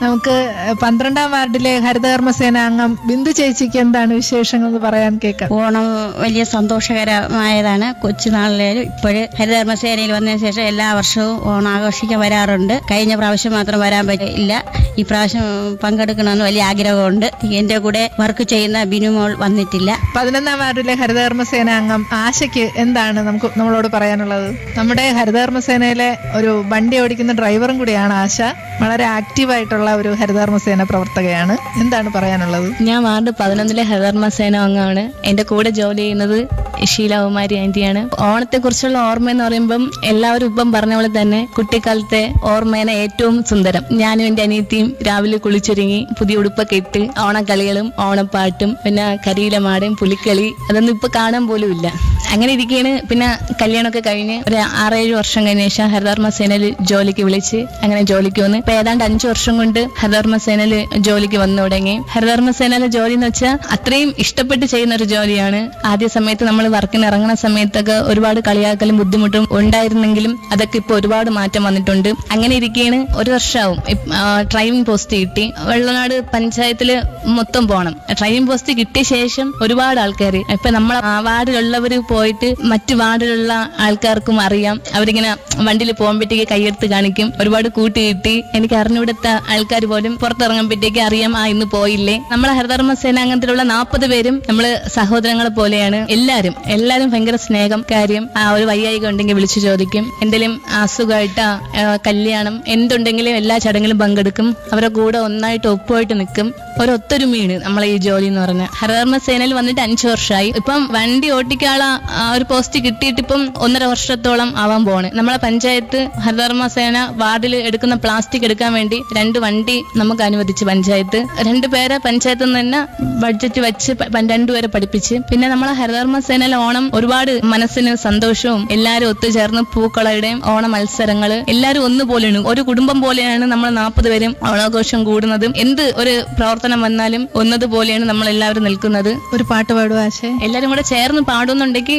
നമുക്ക് പന്ത്രണ്ടാം വാർഡിലെ ഹരിതകർമ്മസേന അംഗം ബിന്ദു ചേച്ചിക്ക് എന്താണ് വിശേഷങ്ങൾ എന്ന് പറയാൻ കേൾക്കാം ഓണം വലിയ സന്തോഷകരമായതാണ് കൊച്ചുനാളിലും ഇപ്പോഴ് ഹരിതകർമ്മസേനയിൽ വന്നതിന് ശേഷം എല്ലാ വർഷവും ഓണം ആഘോഷിക്കാൻ വരാറുണ്ട് കഴിഞ്ഞ പ്രാവശ്യം മാത്രം വരാൻ പറ്റില്ല ഈ പ്രാവശ്യം പങ്കെടുക്കണമെന്ന് വലിയ ആഗ്രഹമുണ്ട് എന്റെ കൂടെ വർക്ക് ചെയ്യുന്ന ബിനുമോൾ വന്നിട്ടില്ല പതിനൊന്നാം വാർഡിലെ ഹരിതകർമ്മസേന അംഗം ആശയ്ക്ക് എന്താണ് നമുക്ക് നമ്മളോട് പറയാനുള്ളത് നമ്മുടെ ഹരിതകർമ്മസേനയിലെ ഒരു വണ്ടി ഓടിക്കുന്ന ഡ്രൈവറും കൂടിയാണ് ആശ വളരെ ആക്റ്റീവായിട്ടുള്ള ഒരു ഹരിതകർമ്മസേന പ്രവർത്തകയാണ് എന്താണ് പറയാനുള്ളത് ഞാൻ വാർഡ് പതിനൊന്നിലെ ഹരിതകർമ്മ സേന അംഗമാണ് എന്റെ കൂടെ ജോലി ചെയ്യുന്നത് ഷീലാകുമാരി ആന്റിയാണ് ഓണത്തെ കുറിച്ചുള്ള ഓർമ്മ എന്ന് പറയുമ്പം എല്ലാവരും ഇപ്പം പറഞ്ഞ പോലെ തന്നെ കുട്ടിക്കാലത്തെ ഓർമ്മേനെ ഏറ്റവും സുന്ദരം ഞാനും എന്റെ അനിയത്തിയും രാവിലെ കുളിച്ചൊരുങ്ങി പുതിയ ഉടുപ്പൊക്കെ ഇട്ട് ഓണക്കളികളും ഓണപ്പാട്ടും പിന്നെ കരിയിലമാടും പുലിക്കളി അതൊന്നും ഇപ്പൊ കാണാൻ പോലും ഇല്ല അങ്ങനെ ഇരിക്കുകയാണ് പിന്നെ കല്യാണമൊക്കെ കഴിഞ്ഞ് ഒരു ആറേഴ് വർഷം കഴിഞ്ഞ ശേഷം ഹരിതകർമ്മ സേനയിൽ ജോലിക്ക് വിളിച്ച് അങ്ങനെ ജോലിക്ക് വന്ന് ഇപ്പൊ ഏതാണ്ട് അഞ്ചു വർഷം കൊണ്ട് ഹരിതകർമ്മ സേനയിൽ ജോലിക്ക് വന്നു തുടങ്ങി ഹരിതകർമ്മ സേനയിലെ ജോലി എന്ന് വെച്ചാൽ അത്രയും ഇഷ്ടപ്പെട്ട് ചെയ്യുന്ന ഒരു ജോലിയാണ് ആദ്യ സമയത്ത് നമ്മൾ വർക്കിന് ഇറങ്ങുന്ന സമയത്തൊക്കെ ഒരുപാട് കളിയാക്കലും ബുദ്ധിമുട്ടും ഉണ്ടായിരുന്നെങ്കിലും അതൊക്കെ ഇപ്പൊ ഒരുപാട് മാറ്റം വന്നിട്ടുണ്ട് അങ്ങനെ ഇരിക്കുകയാണ് ഒരു വർഷമാവും ഡ്രൈവിംഗ് പോസ്റ്റ് കിട്ടി വെള്ളനാട് പഞ്ചായത്തില് മൊത്തം പോകണം ഡ്രൈവിംഗ് പോസ്റ്റ് കിട്ടിയ ശേഷം ഒരുപാട് ആൾക്കാർ ഇപ്പൊ നമ്മളെ ആ വാർഡിലുള്ളവർ പോയിട്ട് മറ്റു വാർഡിലുള്ള ആൾക്കാർക്കും അറിയാം അവരിങ്ങനെ വണ്ടിയിൽ പോകുമ്പോഴത്തേക്ക് കൈയെടുത്ത് കാണിക്കും ഒരുപാട് കൂട്ടി കിട്ടി എനിക്ക് അറിഞ്ഞുകൊടുത്ത ആൾക്കാർ പോലും പുറത്തിറങ്ങുമ്പോഴത്തേക്ക് അറിയാം ആ ഇന്ന് പോയില്ലേ നമ്മളെ ഹരിതകർമ്മ സേനാംഗത്തിലുള്ള നാൽപ്പത് പേരും നമ്മള് സഹോദരങ്ങളെ പോലെയാണ് എല്ലാരും എല്ലാരും ഭയങ്കര സ്നേഹം കാര്യം ആ ഒരു വയ്യായിക ഉണ്ടെങ്കിൽ വിളിച്ചു ചോദിക്കും എന്തെങ്കിലും അസുഖമായിട്ടാ ആ, കല്യാണം എന്തുണ്ടെങ്കിലും എല്ലാ ചടങ്ങിലും പങ്കെടുക്കും അവരുടെ കൂടെ ഒന്നായിട്ട് ഒപ്പമായിട്ട് നിൽക്കും ഒരു ഒത്തൊരുമയാണ് നമ്മളെ ഈ ജോലി എന്ന് പറഞ്ഞാൽ ഹരിതകർമ്മ സേനയിൽ വന്നിട്ട് അഞ്ചു വർഷമായി ഇപ്പം വണ്ടി ഓട്ടിക്കാനുള്ള ആ ഒരു പോസ്റ്റ് കിട്ടിയിട്ട് ഇപ്പം ഒന്നര വർഷത്തോളം ആവാൻ പോണ് നമ്മളെ പഞ്ചായത്ത് ഹരിതകർമ്മ സേന വാർഡിൽ എടുക്കുന്ന പ്ലാസ്റ്റിക് എടുക്കാൻ വേണ്ടി രണ്ട് വണ്ടി നമുക്ക് അനുവദിച്ച് പഞ്ചായത്ത് രണ്ട് പേരെ പഞ്ചായത്തിൽ നിന്ന് തന്നെ ബഡ്ജറ്റ് വെച്ച് പ- പ- രണ്ടുപേരെ പഠിപ്പിച്ച് പിന്നെ നമ്മളെ ഹരിതകർമ്മ സേനയിലെ ഓണം ഒരുപാട് മനസ്സിന് സന്തോഷവും എല്ലാവരും ഒത്തുചേർന്ന് പൂക്കളയുടെയും ഓണ മത്സരങ്ങള് എല്ലാവരും ഒന്നുപോലെയാണ് ഒരു കുടുംബം പോലെയാണ് നമ്മൾ നാൽപ്പത് പേരും ഓണാഘോഷം കൂടുന്നതും എന്ത് ഒരു പ്രവർത്തനം വന്നാലും ഒന്നതുപോലെയാണ് നമ്മൾ എല്ലാവരും നിൽക്കുന്നത് ഒരു പാട്ട് പാടുക ആശേ എല്ലാരും കൂടെ ചേർന്ന് പാടുന്നുണ്ടെങ്കിൽ